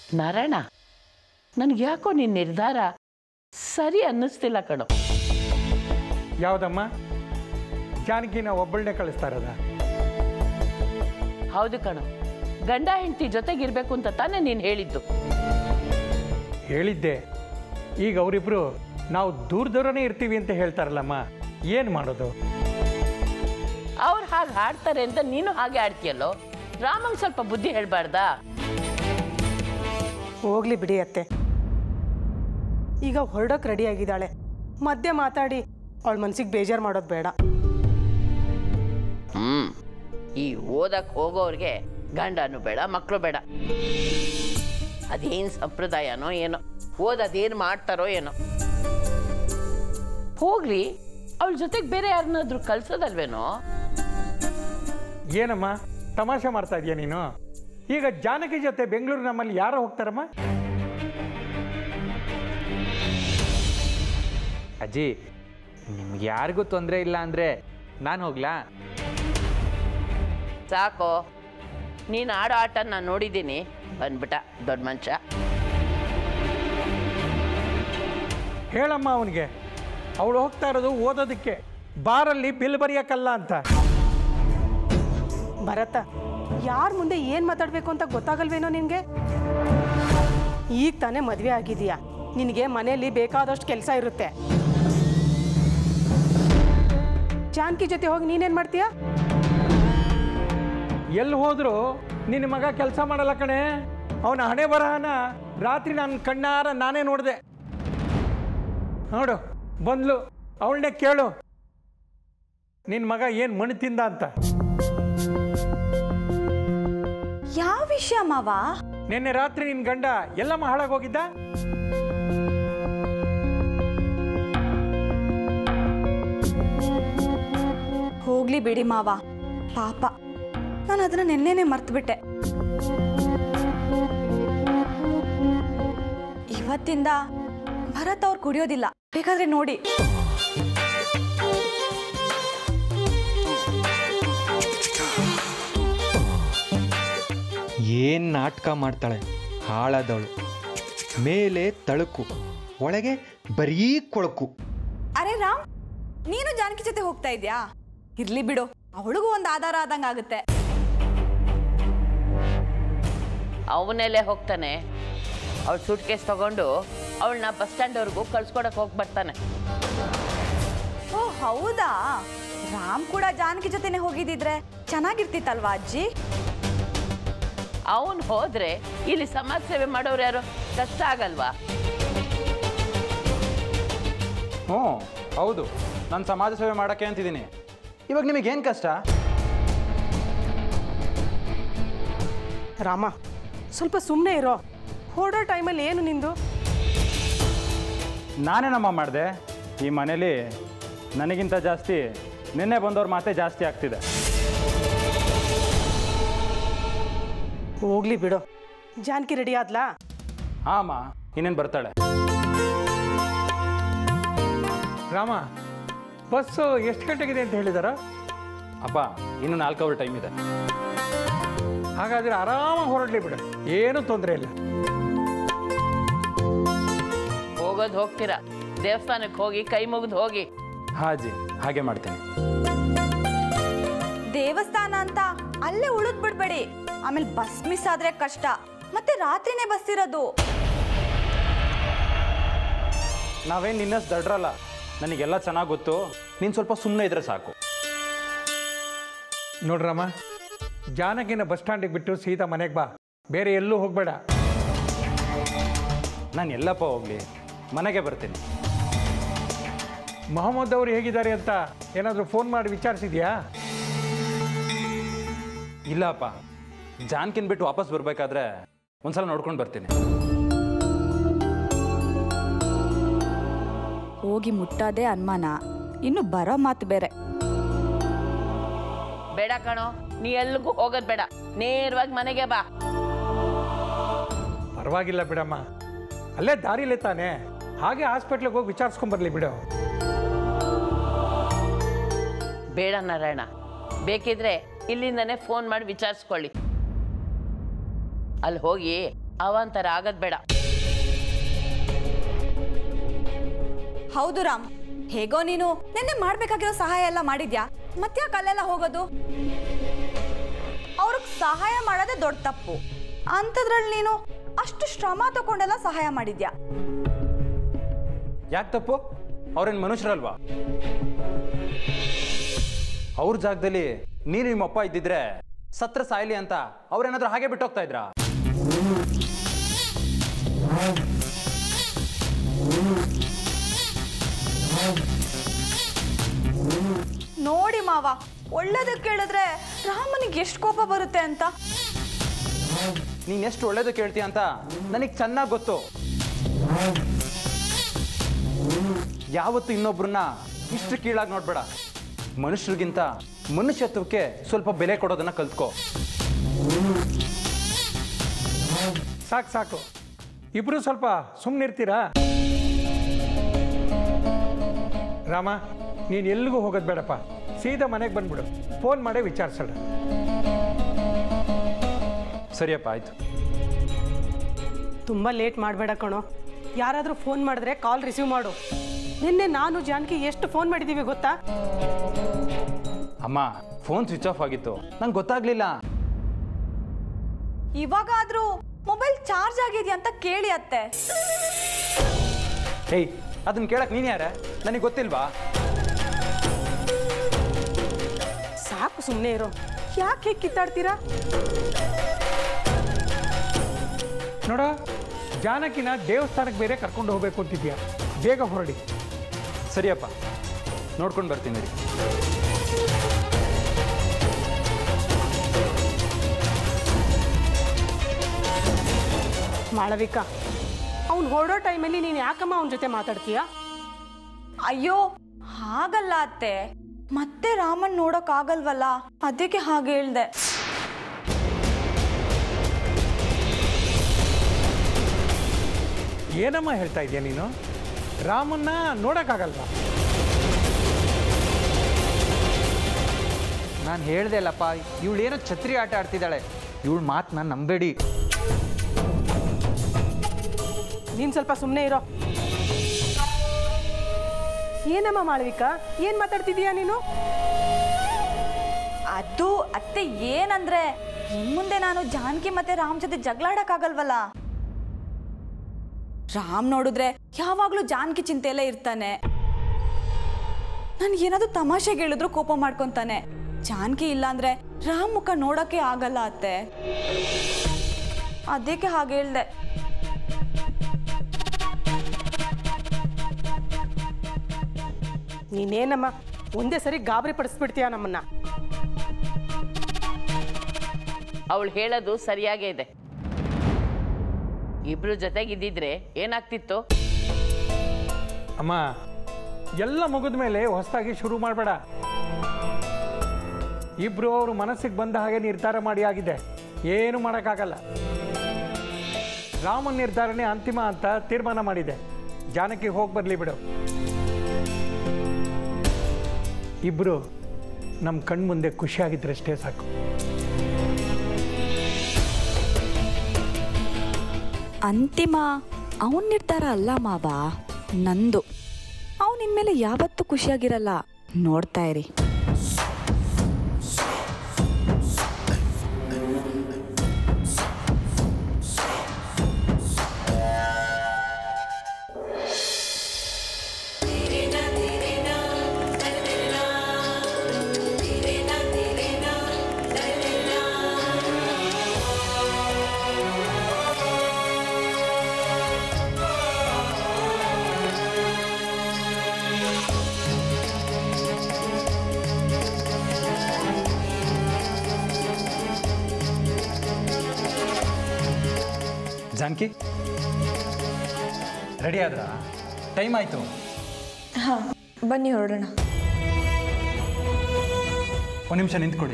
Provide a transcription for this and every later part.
ನಾರಾಯಣ ನನಗೆ ಯಾಕೋ ನಿನ್ನ ನಿರ್ಧಾರ ಸರಿ ಅನ್ನಿಸ್ತಿಲ್ಲ ಕಣೋ ಯಾವುದಮ್ಮ ಜಾನಕಿನ ಒಬ್ಬಳನ್ನೇ ಕಳಿಸ್ತಾ ಇರೋದ ಹೌದು ಕಣೋ ಗಂಡ ಹೆಂಡತಿ ಜೊತೆಗಿರ್ಬೇಕು ಅಂತ ತಾನೇ ನೀನು ಹೇಳಿದ್ದು ಹೇಳಿದ್ದೆ ಈಗ ಅವರಿಬ್ರು ನಾವು ದೂರ ದೂರನೇ ಇರ್ತೀವಿ ಅಂತ ಹೇಳ್ತಾರಲ್ಲಮ್ಮ ಏನು ಮಾಡೋದು ಅವ್ರು ಹಾಗೆ ಹಾಡ್ತಾರೆ ಅಂತ ನೀನು ಹಾಗೆ ಆಡ್ತೀಯಲ್ಲೋ ರಾಮಂಗ್ ಸ್ವಲ್ಪ ಬುದ್ಧಿ ಹೇಳ್ಬಾರ್ದಾ ಹೋಗ್ಲಿ ಬಿಡಿ ಅತ್ತೆ ಈಗ ಹೊರಡೋಕೆ ರೆಡಿ ಆಗಿದ್ದಾಳೆ ಮಧ್ಯೆ ಮಾತಾಡಿ ಅವಳ ಮನ್ಸಿಗೆ ಬೇಜಾರು ಮಾಡೋದು ಬೇಡ ಹ್ಮ್ ಈ ಓದಕ್ ಹೋಗೋರ್ಗೆ ಗಂಡನು ಬೇಡ ಮಕ್ಕಳು ಬೇಡ ಅದೇನ್ ಸಂಪ್ರದಾಯನೋ ಏನೋ ಓದದೇನ್ ಮಾಡ್ತಾರೋ ಏನೋ ಹೋಗ್ಲಿ ಅವಳ ಜೊತೆಗೆ ಬೇರೆ ಯಾರನ್ನಾದ್ರೂ ಕಳ್ಸೋದಲ್ವೇನೋ ಏನಮ್ಮ ತಮಾಷೆ ಮಾಡ್ತಾ ಇದೀಯ ನೀನು ಈಗ ಜಾನಕಿ ಜೊತೆ ಬೆಂಗಳೂರು ನಮ್ಮಲ್ಲಿ ಯಾರು ಹೋಗ್ತಾರಮ್ಮ ಅಜ್ಜಿ ನಿಮ್ಗೆ ಯಾರಿಗೂ ತೊಂದರೆ ಇಲ್ಲ ಅಂದರೆ ನಾನು ಹೋಗ್ಲಾ ಸಾಕೋ ನೀನು ಆಡೋ ಆಟ ನಾನು ನೋಡಿದ್ದೀನಿ ಬಂದ್ಬಿಟ್ಟ ದೊಡ್ಡ ಮನುಷ್ಯ ಹೇಳಮ್ಮ ಅವನಿಗೆ ಅವಳು ಹೋಗ್ತಾ ಇರೋದು ಓದೋದಕ್ಕೆ ಬಾರಲ್ಲಿ ಬಿಲ್ ಬರೆಯೋಕ್ಕಲ್ಲ ಅಂತ ಭರತ ಯಾರ ಮುಂದೆ ಏನು ಮಾತಾಡಬೇಕು ಅಂತ ಗೊತ್ತಾಗಲ್ವೇನೋ ನಿನಗೆ ಈಗ ತಾನೇ ಮದುವೆ ಆಗಿದೆಯಾ ನಿನಗೆ ಮನೆಯಲ್ಲಿ ಬೇಕಾದಷ್ಟು ಕೆಲಸ ಇರುತ್ತೆ ಜಾನಕಿ ಜೊತೆ ಹೋಗಿ ನೀನೇನು ಮಾಡ್ತೀಯಾ ಎಲ್ಲಿ ಹೋದ್ರು ನಿನ್ನ ಮಗ ಕೆಲಸ ಮಾಡಲ್ಲ ಕಣೆ ಅವನ ಹಣೆ ಬರಹನ ರಾತ್ರಿ ನಾನು ಕಣ್ಣಾರ ನಾನೇ ನೋಡಿದೆ ನೋಡು ಬಂದ್ಲು ಅವಳನ್ನೇ ಕೇಳು ನಿನ್ನ ಮಗ ಏನು ಮಣ್ಣು ತಿಂದ ಅಂತ ಯಾವ ವಿಷಯ ಮಾವ ನಿನ್ನೆ ರಾತ್ರಿ ನಿನ್ನ ಗಂಡ ಎಲ್ಲಮ್ಮ ಹಾಳಾಗೋಗಿದ್ದ ಹೋಗ್ಲಿ ಬಿಡಿ ಮಾವ ಪಾಪ ನಾನು ಅದನ್ನ ನಿನ್ನೆನೆ ಮರ್ತ್ಬಿಟ್ಟೆ ಇವತ್ತಿಂದ ಭರತ್ ಅವ್ರು ಕುಡಿಯೋದಿಲ್ಲ ಬೇಕಾದ್ರೆ ನೋಡಿ ಏನು ನಾಟಕ ಮಾಡ್ತಾಳೆ ಹಾಳಾದವಳು ಮೇಲೆ ತಳುಕು ಒಳಗೆ ಬರೀ ಕೊಳಕು ಅರೆ ರಾಮ್ ನೀನು ಜಾನಕಿ ಜೊತೆ ಹೋಗ್ತಾ ಇದ್ಯಾ ಇರ್ಲಿ ಬಿಡು ಅವಳಿಗೂ ಒಂದು ಆಧಾರ ಆದಂಗ ಆಗುತ್ತೆ ಅವನಲ್ಲೇ ಹೋಗ್ತಾನೆ ಅವಳ ಸೂಟ್ ಕೇಸ್ ತಗೊಂಡು ಅವಳನ್ನ ಬಸ್ ಸ್ಟ್ಯಾಂಡ್ವರೆಗೂ ಕಳ್ಸ್ಕೊಡಕ್ ಹೋಗಿ ಬರ್ತಾನೆ ಓ ಹೌದಾ ರಾಮ್ ಕೂಡ ಜಾನಕಿ ಜೊತೆನೆ ಹೋಗಿದ್ದಿದ್ರೆ ಚೆನ್ನಾಗಿರ್ತಿತ್ತಲ್ವಾ ಅಜ್ಜಿ ಅವನು ಹೋದ್ರೆ ಇಲ್ಲಿ ಸಮಾಜ ಸೇವೆ ಮಾಡೋರು ಯಾರು ಕಷ್ಟ ಆಗಲ್ವಾ ಹ್ಞೂ ಹೌದು ನಾನು ಸಮಾಜ ಸೇವೆ ಮಾಡೋಕ್ಕೆ ಅಂತಿದ್ದೀನಿ ಇವಾಗ ನಿಮಗೇನು ಕಷ್ಟ ರಾಮ ಸ್ವಲ್ಪ ಸುಮ್ಮನೆ ಇರೋ ಹೊರಡೋ ಟೈಮಲ್ಲಿ ಏನು ನಿಂದು ನಾನೇನಮ್ಮ ಮಾಡಿದೆ ಈ ಮನೇಲಿ ನನಗಿಂತ ಜಾಸ್ತಿ ನಿನ್ನೆ ಬಂದವ್ರ ಮಾತೇ ಜಾಸ್ತಿ ಆಗ್ತಿದೆ ಹೋಗ್ಲಿ ಬಿಡು ಜಾನಕಿ ರೆಡಿ ಆದ್ಲಾ ಆಮ ಇನ್ನೇನು ಬರ್ತಾಳೆ ರಾಮ ಬಸ್ಸು ಎಷ್ಟು ಗಂಟೆಗಿದೆ ಅಂತ ಹೇಳಿದಾರ ಅಪ್ಪ ಇನ್ನು ನಾಲ್ಕು ಅವರ್ ಟೈಮ್ ಇದೆ ಹಾಗಾದ್ರೆ ಆರಾಮಾಗಿ ಹೊರಡ್ಲಿ ಬಿಡು ಏನೂ ತೊಂದರೆ ಇಲ್ಲ ಹೋಗೋದು ಹೋಗ್ತೀರಾ ದೇವಸ್ಥಾನಕ್ಕೆ ಹೋಗಿ ಕೈ ಮುಗಿದು ಹೋಗಿ ಹಾಜಿ ಹಾಗೆ ಮಾಡ್ತೀನಿ ದೇವಸ್ಥಾನ ಅಂತ ಅಲ್ಲೇ ಉಳಿದ್ ಬಿಡ್ಬೇಡಿ ಆಮೇಲೆ ಬಸ್ ಮಿಸ್ ಆದ್ರೆ ಕಷ್ಟ ಮತ್ತೆ ರಾತ್ರಿನೇ ಬಸ್ ಇರೋದು ನಾವೇನು ನಿನ್ನಷ್ಟು ದಡ್ರಲ್ಲ ನನಗೆಲ್ಲ ಚೆನ್ನಾಗಿ ಗೊತ್ತು ನೀನು ಸ್ವಲ್ಪ ಸುಮ್ಮನೆ ಇದ್ರೆ ಸಾಕು ನೋಡ್ರಮ್ಮ ಜಾನಕಿನ ಬಸ್ ಸ್ಟ್ಯಾಂಡಿಗೆ ಬಿಟ್ಟು ಸೀದಾ ಮನೆಗೆ ಬಾ ಬೇರೆ ಎಲ್ಲೂ ಹೋಗಬೇಡ ನಾನು ಎಲ್ಲಪ್ಪ ಹೋಗಲಿ ಮನೆಗೆ ಬರ್ತೀನಿ ಮೊಹಮ್ಮದ್ ಅವರು ಹೇಗಿದ್ದಾರೆ ಅಂತ ಏನಾದರೂ ಫೋನ್ ಮಾಡಿ ವಿಚಾರಿಸಿದ್ಯಾ ಇಲ್ಲಪ್ಪ ಜಾನ್ಕಿನ್ ಬಿಟ್ಟು ವಾಪಸ್ ಬರಬೇಕಾದ್ರೆ ಒಂದ್ಸಲ ನೋಡ್ಕೊಂಡು ಬರ್ತೀನಿ ಹೋಗಿ ಮುಟ್ಟೋದೇ ಅನುಮಾನ ಇನ್ನು ಬರೋ ಮಾತು ಬೇರೆ ಬೇಡ ಕಣೋ ನೀ ಎಲ್ಲಿಗೂ ಹೋಗೋದು ಬೇಡ ನೇರವಾಗಿ ಮನೆಗೆ ಬಾ ಪರವಾಗಿಲ್ಲ ಬಿಡಮ್ಮ ಅಲ್ಲೇ ದಾರಿಲೇ ತಾನೆ ಹಾಗೆ ಹಾಸ್ಪಿಟ್ಲಿಗೆ ಹೋಗಿ ವಿಚಾರಿಸ್ಕೊಂಬರ್ಲಿ ಬಿಡು ಬೇಡ ನಾರಾಯಣ ಬೇಕಿದ್ರೆ ಇಲ್ಲಿಂದನೇ ಫೋನ್ ಮಾಡಿ ವಿಚಾರಿಸ್ಕೊಳ್ಳಿ ಅಲ್ಲಿ ಹೋಗಿ ಅವಾಂತರ ಆಗದ್ ಬೇಡ ಹೌದು ರಾಮ್ ಹೇಗೋ ನೀನು ನಿನ್ನೆ ಮಾಡ್ಬೇಕಾಗಿರೋ ಸಹಾಯ ಎಲ್ಲ ಮಾಡಿದ್ಯಾ ಮತ್ತ್ಯಾಕೆ ಅಲ್ಲೆಲ್ಲ ಹೋಗೋದು ಅವ್ರಿಗೆ ಸಹಾಯ ಮಾಡೋದೇ ದೊಡ್ಡ ತಪ್ಪು ಅಂಥದ್ರಲ್ಲಿ ನೀನು ಅಷ್ಟು ಶ್ರಮ ತಗೊಂಡೆಲ್ಲ ಸಹಾಯ ಮಾಡಿದ್ಯಾ ಯಾಕೆ ತಪ್ಪು ಅವ್ರೇನು ಮನುಷ್ಯರಲ್ವಾ ಅವ್ರ ಜಾಗದಲ್ಲಿ ನೀನು ನಿಮ್ಮಪ್ಪ ಇದ್ದಿದ್ರೆ ಸತ್ರ ಸಾಯ್ಲಿ ಅಂತ ಅವ್ರೇನಾದ್ರೂ ಹಾಗೆ ಬಿಟ್ಟೋಗ್ತಾ ಇದ್ರಾ ನೋಡಿ ಮಾವ ಒಳ್ಳೇದಕ್ಕೆ ಕೇಳಿದ್ರೆ ರಾಮನಿಗೆ ಎಷ್ಟು ಕೋಪ ಬರುತ್ತೆ ಅಂತ ನೀನು ಎಷ್ಟು ಒಳ್ಳೇದು ಕೇಳ್ತೀಯ ಅಂತ ನನಗೆ ಚೆನ್ನಾಗಿ ಗೊತ್ತು ಯಾವತ್ತು ಇನ್ನೊಬ್ರನ್ನ ಇಷ್ಟು ಕೀಳಾಗಿ ನೋಡ್ಬೇಡ ಮನುಷ್ಯರಿಗಿಂತ ಮನುಷ್ಯತ್ವಕ್ಕೆ ಸ್ವಲ್ಪ ಬೆಲೆ ಕೊಡೋದನ್ನ ಕಲ್ತ್ಕೋ ಸಾಕು ಸಾಕು ಇಬ್ರು ಸ್ವಲ್ಪ ಸುಮ್ಮನಿರ್ತೀರಾ ರಾಮ ನೀನು ಎಲ್ಲಿಗೂ ಹೋಗೋದು ಬೇಡಪ್ಪ ಸೀದಾ ಮನೆಗೆ ಬಂದ್ಬಿಡು ಫೋನ್ ಮಾಡೇ ವಿಚಾರಿಸೋಣ ಸರಿಯಪ್ಪ ಆಯ್ತು ತುಂಬ ಲೇಟ್ ಮಾಡಬೇಡ ಕಣೋ ಯಾರಾದರೂ ಫೋನ್ ಮಾಡಿದ್ರೆ ಕಾಲ್ ರಿಸೀವ್ ಮಾಡು ನಿನ್ನೆ ನಾನು ಜಾನಕಿ ಎಷ್ಟು ಫೋನ್ ಮಾಡಿದ್ದೀವಿ ಗೊತ್ತಾ ಅಮ್ಮ ಫೋನ್ ಸ್ವಿಚ್ ಆಫ್ ಆಗಿತ್ತು ನಂಗೆ ಗೊತ್ತಾಗ್ಲಿಲ್ಲ ಇವಾಗಾದ್ರೂ ಮೊಬೈಲ್ ಚಾರ್ಜ್ ಆಗಿದ್ಯಾ ಅಂತ ಕೇಳಿ ಅತ್ತೆ ಹೇಯ್ ಅದನ್ನ ಕೇಳಕ್ ನೀನ್ ಯಾರ ನನಗೆ ಗೊತ್ತಿಲ್ವಾ ಸಾಕು ಸುಮ್ಮನೆ ಇರೋ ಯಾಕೆ ಹೇಗೆ ಕಿತ್ತಾಡ್ತೀರಾ ನೋಡ ಜಾನಕಿನ ದೇವಸ್ಥಾನಕ್ಕೆ ಬೇರೆ ಕರ್ಕೊಂಡು ಹೋಗ್ಬೇಕು ಅಂತಿದ್ಯಾ ಬೇಗ ಹೊರಡಿ ಸರಿಯಪ್ಪ ನೋಡ್ಕೊಂಡು ಬರ್ತೀನಿ ರೀ ಮಾಳವಿಕಾ ಅವ್ನು ಹೊರಡೋ ಟೈಮಲ್ಲಿ ನೀನು ಯಾಕಮ್ಮ ಅವನ ಜೊತೆ ಮಾತಾಡ್ತೀಯಾ ಅಯ್ಯೋ ಹಾಗಲ್ಲ ಅತ್ತೆ ಮತ್ತೆ ರಾಮನ್ ನೋಡಕ್ ಆಗಲ್ವಲ್ಲ ಅದಕ್ಕೆ ಹಾಗೆ ಹೇಳ್ದೆ ಏನಮ್ಮ ಹೇಳ್ತಾ ಇದೆಯಾ ನೀನು ರಾಮನ್ನ ನೋಡೋಕ್ಕಾಗಲ್ವಾ ನಾನು ಹೇಳ್ದೆ ಅಲ್ಲಪ್ಪ ಇವಳೇನೋ ಛತ್ರಿ ಆಟ ಆಡ್ತಿದ್ದಾಳೆ ಇವಳು ಮಾತು ನಾನು ನಂಬೇಡಿ ನೀನು ಸ್ವಲ್ಪ ಸುಮ್ಮನೆ ಇರೋ ಏನಮ್ಮ ಮಾಳವಿಕಾ ಏನು ಮಾತಾಡ್ತಿದೀಯಾ ನೀನು ಅದು ಅತ್ತೆ ಏನಂದ್ರೆ ಇನ್ ಮುಂದೆ ನಾನು ಜಾನಕಿ ಮತ್ತೆ ರಾಮ್ ಜೊತೆ ಜಗಳಾಡಕ್ಕಾಗಲ್ವಲ್ಲ ರಾಮ್ ನೋಡಿದ್ರೆ ಯಾವಾಗ್ಲೂ ಜಾನಕಿ ಚಿಂತೆಯಲ್ಲೇ ಇರ್ತಾನೆ ಏನಾದ್ರು ತಮಾಷೆಗೆ ಹೇಳಿದ್ರು ಕೋಪ ಮಾಡ್ಕೊಂತಾನೆ ಜಾನಕಿ ಇಲ್ಲಾಂದ್ರೆ ರಾಮ್ ಮುಖ ನೋಡಕ್ಕೆ ಆಗಲ್ಲ ಅತ್ತೆ ಅದಕ್ಕೆ ಹಾಗೆ ಹೇಳ್ದೆ ನೀನೇನಮ್ಮ ಒಂದೇ ಸರಿ ಗಾಬರಿ ಪಡಿಸ್ಬಿಡ್ತೀಯ ನಮ್ಮನ್ನ ಅವಳು ಹೇಳೋದು ಸರಿಯಾಗೇ ಇದೆ ಇಬ್ರು ಜೊತೆಗಿದ್ದಿದ್ರೆ ಏನಾಗ್ತಿತ್ತು ಅಮ್ಮ ಎಲ್ಲ ಮುಗಿದ ಮೇಲೆ ಹೊಸದಾಗಿ ಶುರು ಮಾಡಬೇಡ ಇಬ್ರು ಅವರು ಮನಸ್ಸಿಗೆ ಬಂದ ಹಾಗೆ ನಿರ್ಧಾರ ಮಾಡಿ ಆಗಿದೆ ಏನು ಮಾಡೋಕ್ಕಾಗಲ್ಲ ರಾಮನ್ ನಿರ್ಧಾರನೇ ಅಂತಿಮ ಅಂತ ತೀರ್ಮಾನ ಮಾಡಿದೆ ಜಾನಕಿ ಹೋಗಿ ಬರಲಿ ಬಿಡು ಇಬ್ರು ನಮ್ಮ ಕಣ್ಮುಂದೆ ಖುಷಿಯಾಗಿದ್ದರಷ್ಟೇ ಸಾಕು ಅಂತಿಮ ಅವನ ನಿರ್ಧಾರ ಅಲ್ಲ ಮಾವ ನಂದು ಅವನ ಇನ್ಮೇಲೆ ಯಾವತ್ತೂ ಖುಷಿಯಾಗಿರಲ್ಲ ನೋಡ್ತಾ ಇರಿ ಜಾನಕಿ ರೆಡಿ ಆದ್ರ ಟೈಮ್ ಆಯ್ತು ಹಾಂ ಬನ್ನಿ ಹೊರಡೋಣ ಒಂದು ನಿಮಿಷ ನಿಂತ್ಕೊಡಿ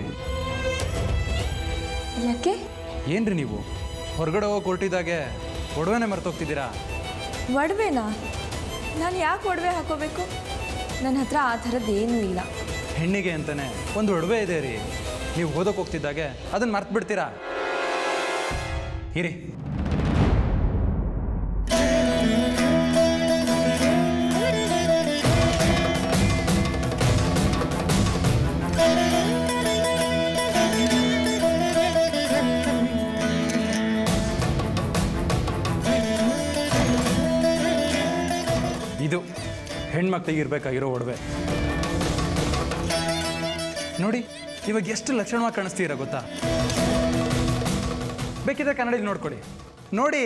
ಯಾಕೆ ಏನ್ರಿ ನೀವು ಹೊರಗಡೆ ಹೋಗಿ ಹೊರಟಿದ್ದಾಗೆ ಒಡವೆನೆ ಮರ್ತೋಗ್ತಿದ್ದೀರಾ ಒಡವೆನಾ ನಾನು ಯಾಕೆ ಒಡವೆ ಹಾಕೋಬೇಕು ನನ್ನ ಹತ್ರ ಆ ಥರದ್ದು ಏನೂ ಇಲ್ಲ ಹೆಣ್ಣಿಗೆ ಅಂತಾನೆ ಒಂದು ಒಡವೆ ಇದೆ ರೀ ನೀವು ಓದೋಕೆ ಹೋಗ್ತಿದ್ದಾಗೆ ಅದನ್ನ ಮರ್ತು ಬಿಡ್ತೀರಾ ಇರಿ ಸಿನಿಮಾಗೆ ತೆಗಿರ್ಬೇಕಾಗಿರೋ ಒಡವೆ ನೋಡಿ ಇವಾಗ ಎಷ್ಟು ಲಕ್ಷಣವಾಗಿ ಕಾಣಿಸ್ತೀರ ಗೊತ್ತಾ ಬೇಕಿದ್ರೆ ಕನ್ನಡದಲ್ಲಿ ನೋಡ್ಕೊಡಿ ನೋಡಿ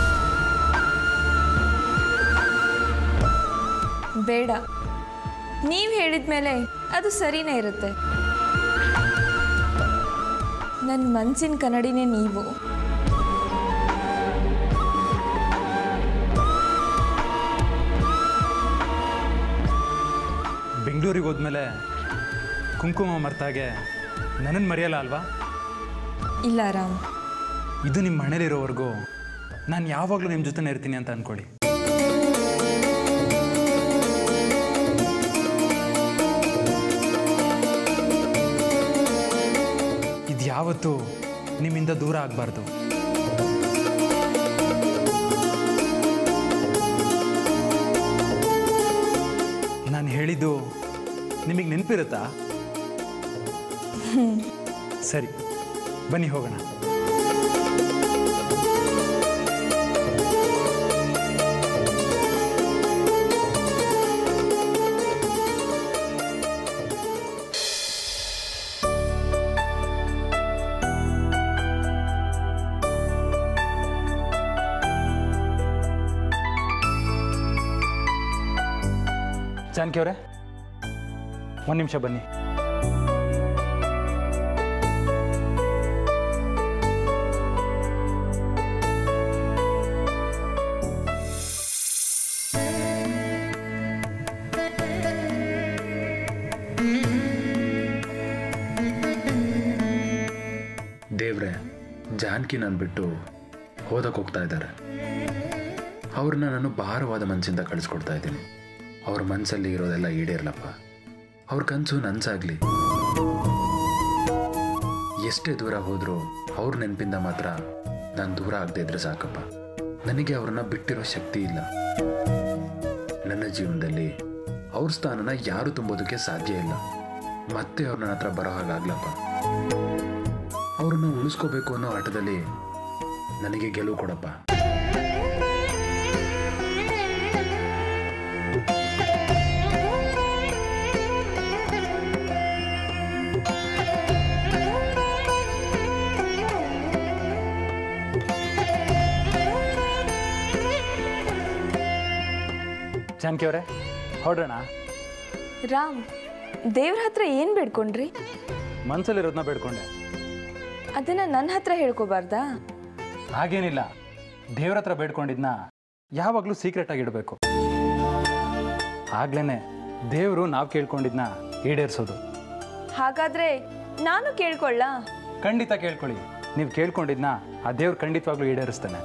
ಬೇಡ ನೀವು ಹೇಳಿದ ಮೇಲೆ ಅದು ಸರಿನೇ ಇರುತ್ತೆ ನನ್ನ ಮನಸ್ಸಿನ ಕನ್ನಡಿನೇ ನೀವು ಬೆಂಗಳೂರಿಗೆ ಹೋದ್ಮೇಲೆ ಕುಂಕುಮ ಮರ್ತಾಗೆ ನನ್ನನ್ನು ಮರೆಯಲ್ಲ ಅಲ್ವಾ ಇಲ್ಲ ರಾಮ್ ಇದು ನಿಮ್ಮ ಮನೇಲಿರೋವರೆಗೂ ನಾನು ಯಾವಾಗಲೂ ನಿಮ್ಮ ಜೊತೆನೇ ಇರ್ತೀನಿ ಅಂತ ಅಂದ್ಕೊಳ್ಳಿ ಇದು ಯಾವತ್ತೂ ನಿಮ್ಮಿಂದ ದೂರ ಆಗಬಾರ್ದು ನಾನು ಹೇಳಿದ್ದು ನಿಮಗೆ ನೆನಪಿರುತ್ತಾ ಸರಿ ಬನ್ನಿ ಹೋಗೋಣ ಜಾನಕಿ ಅವರೇ ಒಂದು ನಿಮಿಷ ಬನ್ನಿ ದೇವ್ರೆ ಜಾನಕಿ ನಾನು ಬಿಟ್ಟು ಓದಕ್ಕೆ ಹೋಗ್ತಾ ಇದ್ದಾರೆ ಅವ್ರನ್ನ ನಾನು ಭಾರವಾದ ಮನಸ್ಸಿಂದ ಕಳಿಸ್ಕೊಡ್ತಾ ಇದ್ದೀನಿ ಅವ್ರ ಮನಸ್ಸಲ್ಲಿ ಇರೋದೆಲ್ಲ ಈಡೇರ್ಲಪ್ಪ ಅವ್ರ ಕನಸು ನನ್ಸಾಗ್ಲಿ ಎಷ್ಟೇ ದೂರ ಹೋದರೂ ಅವ್ರ ನೆನಪಿಂದ ಮಾತ್ರ ನಾನು ದೂರ ಆಗದೆ ಇದ್ರೆ ಸಾಕಪ್ಪ ನನಗೆ ಅವ್ರನ್ನ ಬಿಟ್ಟಿರೋ ಶಕ್ತಿ ಇಲ್ಲ ನನ್ನ ಜೀವನದಲ್ಲಿ ಅವ್ರ ಸ್ಥಾನನ ಯಾರು ತುಂಬೋದಕ್ಕೆ ಸಾಧ್ಯ ಇಲ್ಲ ಮತ್ತೆ ಅವ್ರು ನನ್ನ ಹತ್ರ ಬರೋ ಹಾಗಾಗ್ಲಪ್ಪ ಅವ್ರನ್ನ ಉಳಿಸ್ಕೋಬೇಕು ಅನ್ನೋ ಆಟದಲ್ಲಿ ನನಗೆ ಗೆಲುವು ಕೊಡಪ್ಪ ಜಾನಕಿ ಅವರೇ ಹೊರಡೋಣ ರಾಮ್ ದೇವ್ರ ಹತ್ರ ಏನು ಬೇಡ್ಕೊಂಡ್ರಿ ಮನಸ್ಸಲ್ಲಿರೋದನ್ನ ಬೇಡ್ಕೊಂಡೆ ಅದನ್ನ ನನ್ನ ಹತ್ರ ಹೇಳ್ಕೊಬಾರ್ದಾ ಹಾಗೇನಿಲ್ಲ ದೇವ್ರ ಹತ್ರ ಬೇಡ್ಕೊಂಡಿದ್ನ ಯಾವಾಗಲೂ ಸೀಕ್ರೆಟ್ ಆಗಿಡಬೇಕು ಆಗ್ಲೇ ದೇವರು ನಾವು ಕೇಳ್ಕೊಂಡಿದ್ನ ಈಡೇರಿಸೋದು ಹಾಗಾದ್ರೆ ನಾನು ಕೇಳ್ಕೊಳ್ಳ ಖಂಡಿತ ಕೇಳ್ಕೊಳ್ಳಿ ನೀವು ಕೇಳ್ಕೊಂಡಿದ್ನ ಆ ದೇವ್ರು ಖಂಡಿತವಾಗ್ಲೂ ಈಡೇರಿಸ್ತಾನೆ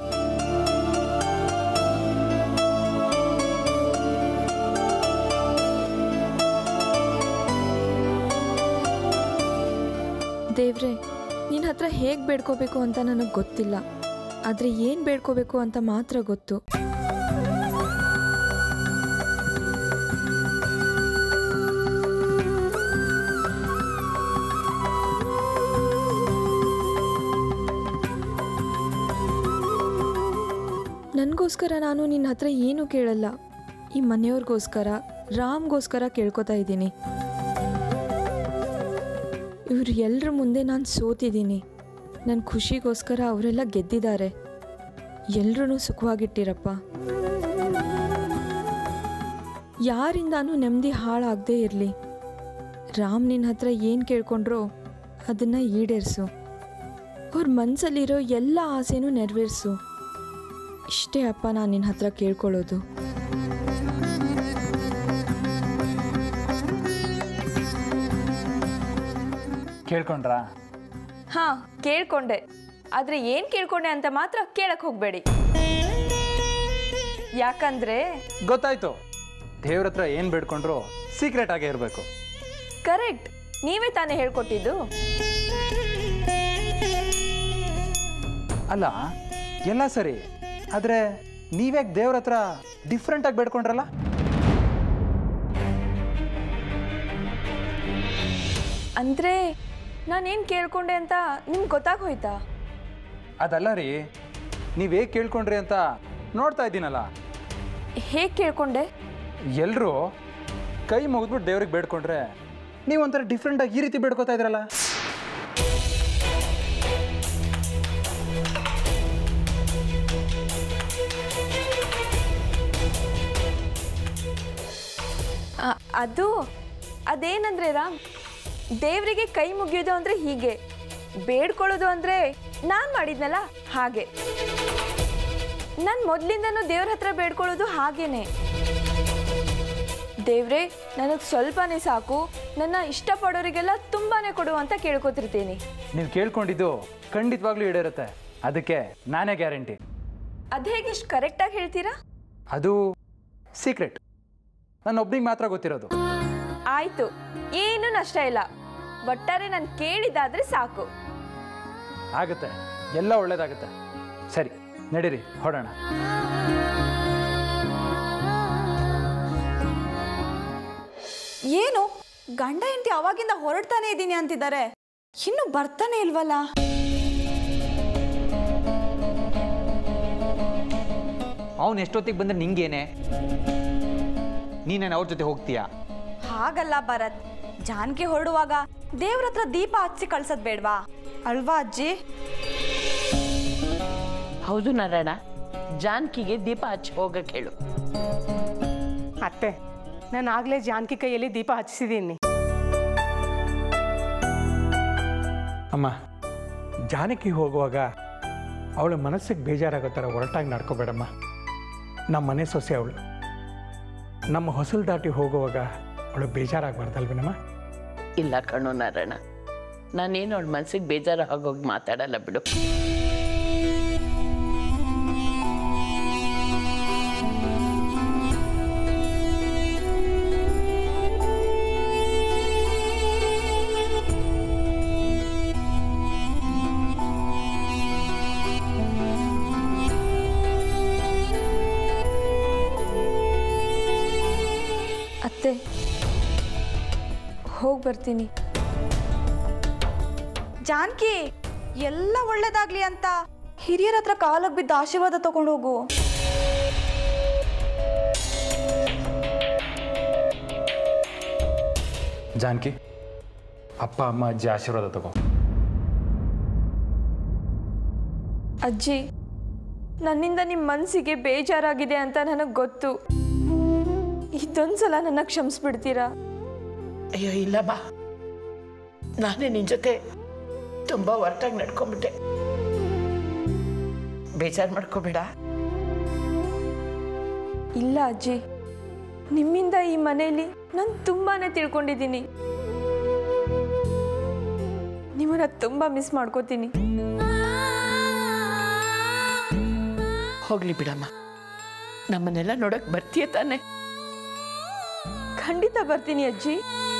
ದೇವ್ರೆ ನಿನ್ನ ಹತ್ರ ಹೇಗೆ ಬೇಡ್ಕೋಬೇಕು ಅಂತ ನನಗೆ ಗೊತ್ತಿಲ್ಲ ಆದರೆ ಏನು ಬೇಡ್ಕೋಬೇಕು ಅಂತ ಮಾತ್ರ ಗೊತ್ತು ನನಗೋಸ್ಕರ ನಾನು ನಿನ್ನ ಹತ್ರ ಏನೂ ಕೇಳಲ್ಲ ಈ ಮನೆಯವ್ರಿಗೋಸ್ಕರ ರಾಮ್ಗೋಸ್ಕರ ಕೇಳ್ಕೊತಾ ಇದ್ದೀನಿ ಇವ್ರು ಎಲ್ಲರ ಮುಂದೆ ನಾನು ಸೋತಿದ್ದೀನಿ ನನ್ನ ಖುಷಿಗೋಸ್ಕರ ಅವರೆಲ್ಲ ಗೆದ್ದಿದ್ದಾರೆ ಎಲ್ಲರೂ ಸುಖವಾಗಿಟ್ಟಿರಪ್ಪ ಯಾರಿಂದಾನೂ ನೆಮ್ಮದಿ ಹಾಳಾಗದೇ ಇರಲಿ ರಾಮ್ ನಿನ್ನ ಹತ್ರ ಏನು ಕೇಳ್ಕೊಂಡ್ರೋ ಅದನ್ನು ಈಡೇರಿಸು ಅವ್ರ ಮನಸ್ಸಲ್ಲಿರೋ ಎಲ್ಲ ಆಸೆನೂ ನೆರವೇರಿಸು ಇಷ್ಟೇ ಅಪ್ಪ ನಾನು ನಿನ್ನ ಹತ್ರ ಕೇಳ್ಕೊಳ್ಳೋದು ಕೇಳ್ಕೊಂಡ್ರಾ ಹಾ ಕೇಳ್ಕೊಂಡೆ ಆದ್ರೆ ಏನ್ ಕೇಳ್ಕೊಂಡೆ ಅಂತ ಮಾತ್ರ ಕೇಳಕ್ ಹೋಗ್ಬೇಡಿ ಯಾಕಂದ್ರೆ ಗೊತ್ತಾಯ್ತು ದೇವ್ರ ಹತ್ರ ಏನು ಬೇಡ್ಕೊಂಡ್ರು ಸೀಕ್ರೆಟ್ ಆಗೇ ಇರಬೇಕು ಕರೆಕ್ಟ್ ನೀವೇ ತಾನೇ ಹೇಳ್ಕೊಟ್ಟಿದ್ದು ಅಲ್ಲ ಎಲ್ಲ ಸರಿ ಆದರೆ ನೀವ್ಯಾಕೆ ದೇವ್ರ ಹತ್ರ ಡಿಫ್ರೆಂಟಾಗಿ ಬೇಡ್ಕೊಂಡ್ರಲ್ಲ ಅಂದ್ರೆ ನಾನೇನ್ ಕೇಳ್ಕೊಂಡೆ ಅಂತ ನಿಮ್ಗೆ ಗೊತ್ತಾಗೋಯ್ತಾ ಅದಲ್ಲ ರೀ ನೀವು ಹೇಗೆ ಕೇಳ್ಕೊಂಡ್ರಿ ಅಂತ ನೋಡ್ತಾ ಇದ್ದೀನಲ್ಲ ಹೇಗೆ ಕೇಳ್ಕೊಂಡೆ ಎಲ್ಲರೂ ಕೈ ಮುಗಿದ್ಬಿಟ್ಟು ದೇವ್ರಿಗೆ ಬೇಡ್ಕೊಂಡ್ರೆ ನೀವು ಒಂಥರ ಡಿಫ್ರೆಂಟಾಗಿ ಈ ರೀತಿ ಬೇಡ್ಕೋತಾ ಇದ್ರಲ್ಲ ಆ, ಅದು ಅದೇನಂದ್ರೆ ರಾಮ್ ದೇವರಿಗೆ ಕೈ ಮುಗಿಯೋದು ಅಂದರೆ ಹೀಗೆ ಬೇಡ್ಕೊಳ್ಳೋದು ಅಂದರೆ ನಾನು ಮಾಡಿದ್ನಲ್ಲ ಹಾಗೆ ನಾನು ಮೊದಲಿಂದನೂ ದೇವ್ರ ಹತ್ರ ಬೇಡ್ಕೊಳ್ಳೋದು ಹಾಗೇನೆ ದೇವ್ರೇ ನನಗೆ ಸ್ವಲ್ಪನೇ ಸಾಕು ನನ್ನ ಇಷ್ಟಪಡೋರಿಗೆಲ್ಲ ತುಂಬಾನೇ ಕೊಡು ಅಂತ ಕೇಳ್ಕೊತಿರ್ತೀನಿ ನೀವು ಕೇಳ್ಕೊಂಡಿದ್ದು ಖಂಡಿತವಾಗ್ಲೂ ಈಡೇರುತ್ತೆ ಅದಕ್ಕೆ ನಾನೇ ಗ್ಯಾರಂಟಿ ಅದು ಹೇಗೆ ಇಷ್ಟು ಕರೆಕ್ಟಾಗಿ ಹೇಳ್ತೀರಾ ಅದು ಸೀಕ್ರೆಟ್ ನನ್ನ ಒಬ್ನಿಗೆ ಮಾತ್ರ ಗೊತ್ತಿರೋದು ಆಯ್ತು ಏನೂ ನಷ್ಟ ಇಲ್ಲ ಒಟ್ಟಾರೆ ನಾನು ಕೇಳಿದಾದ್ರೆ ಸಾಕು ಆಗುತ್ತೆ ಎಲ್ಲ ಒಳ್ಳೇದಾಗುತ್ತೆ ಸರಿ ನಡೀರಿ ಹೊಡೋಣ ಏನು ಗಂಡ ಹೆಂಡತಿ ಅವಾಗಿಂದ ಹೊರಡ್ತಾನೆ ಇದ್ದೀನಿ ಅಂತಿದ್ದಾರೆ ಇನ್ನು ಬರ್ತಾನೆ ಇಲ್ವಲ್ಲ ಅವನು ಎಷ್ಟೊತ್ತಿಗೆ ಬಂದ್ರೆ ನಿಂಗೇನೆ ನೀನೇನು ಅವ್ರ ಜೊತೆ ಹೋಗ್ತೀಯಾ ಹಾಗಲ್ಲ ಭರತ್ ಜಾನ್ಕಿ ಹೊರಡುವಾಗ ದೇವ್ರ ಹತ್ರ ದೀಪ ಹಚ್ಚಿ ಕಳ್ಸೋದ್ ಬೇಡ್ವಾ ಅಲ್ವಾ ಅಜ್ಜಿ ಹೌದು ನಾರಾಯಣ ಜಾನ್ಕಿಗೆ ದೀಪ ಹಚ್ಚಿ ಹೋಗಕ್ಕೆ ಹೇಳು ಅತ್ತೆ ನಾನು ಆಗಲೇ ಜಾನಕಿ ಕೈಯಲ್ಲಿ ದೀಪ ಹಚ್ಚಿಸಿದ್ದೀನಿ ಅಮ್ಮ ಜಾನಕಿ ಹೋಗುವಾಗ ಅವಳ ಮನಸ್ಸಿಗೆ ಬೇಜಾರಾಗೋ ಥರ ಹೊರಟಾಗಿ ನಡ್ಕೋಬೇಡಮ್ಮ ನಮ್ಮ ಮನೆ ಸೊಸೆ ಅವಳು ನಮ್ಮ ಹೊಸಲು ದಾಟಿ ಹೋಗುವಾಗ ಅವಳು ಬೇಜಾರಾಗಬಾರ್ದಲ್ವೇನಮ್ಮ ಇಲ್ಲ ಕಣೋ ನಾರಾಯಣ ನಾನೇನು ಅವಳ ಮನ್ಸಿಗೆ ಬೇಜಾರು ಆಗೋಗಿ ಮಾತಾಡಲ್ಲ ಬಿಡು ಅತ್ತೆ ಹೋಗಿ ಬರ್ತೀನಿ ಜಾನ್ಕಿ ಎಲ್ಲ ಒಳ್ಳೇದಾಗ್ಲಿ ಅಂತ ಹಿರಿಯರ ಹತ್ರ ಕಾಲಕ್ಕೆ ಬಿದ್ದು ಆಶೀರ್ವಾದ ತಗೊಂಡು ಹೋಗು ಜಾನಕಿ ಅಪ್ಪ ಅಮ್ಮ ಅಜ್ಜಿ ಆಶೀರ್ವಾದ ತಗೋ ಅಜ್ಜಿ ನನ್ನಿಂದ ನಿಮ್ಮ ಮನಸ್ಸಿಗೆ ಬೇಜಾರಾಗಿದೆ ಅಂತ ನನಗೆ ಗೊತ್ತು ಇದೊಂದ್ಸಲ ನನ್ನ ಕ್ಷಮಿಸ್ಬಿಡ್ತೀರಾ ಅಯ್ಯೋ ಇಲ್ಲ ಬಾ ನಾನೇ ನಿನ್ನ ಜೊತೆ ತುಂಬ ಹೊರಟಾಗಿ ನಡ್ಕೊಂಬಿಟ್ಟೆ ಬೇಜಾರು ಮಾಡ್ಕೋಬೇಡ ಇಲ್ಲ ಅಜ್ಜಿ ನಿಮ್ಮಿಂದ ಈ ಮನೆಯಲ್ಲಿ ನಾನು ತುಂಬಾನೇ ತಿಳ್ಕೊಂಡಿದ್ದೀನಿ ನಿಮ್ಮನ್ನ ತುಂಬ ಮಿಸ್ ಮಾಡ್ಕೋತೀನಿ ಹೋಗ್ಲಿ ಬಿಡಮ್ಮ ನಮ್ಮನ್ನೆಲ್ಲ ನೋಡಕ್ ಬರ್ತೀಯ ತಾನೆ ಖಂಡಿತ ಬರ್ತೀನಿ ಅಜ್ಜಿ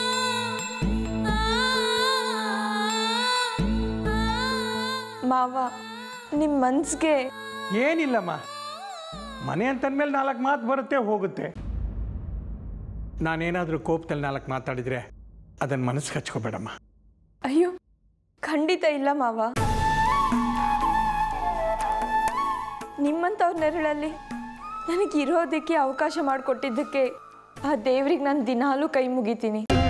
ಮಾವ ನಿಮ್ಮ ಮನ್ಸಿಗೆ ಏನಿಲ್ಲಮ್ಮ ಮನೆ ಅಂತಂದ್ಮೇಲೆ ನಾಲ್ಕು ಮಾತು ಬರುತ್ತೆ ಹೋಗುತ್ತೆ ನಾನೇನಾದರೂ ಕೋಪದಲ್ಲಿ ನಾಲ್ಕು ಮಾತಾಡಿದರೆ ಅದನ್ನು ಮನಸ್ಸಿಗೆ ಹಚ್ಕೋಬೇಡಮ್ಮ ಅಯ್ಯೋ ಖಂಡಿತ ಇಲ್ಲ ಮಾವ ನಿಮ್ಮಂಥವ್ರ ನೆರಳಲ್ಲಿ ನನಗೆ ಇರೋದಕ್ಕೆ ಅವಕಾಶ ಮಾಡಿಕೊಟ್ಟಿದ್ದಕ್ಕೆ ಆ ದೇವ್ರಿಗೆ ನಾನು ದಿನಾಲೂ ಕೈ ಮುಗಿತೀನಿ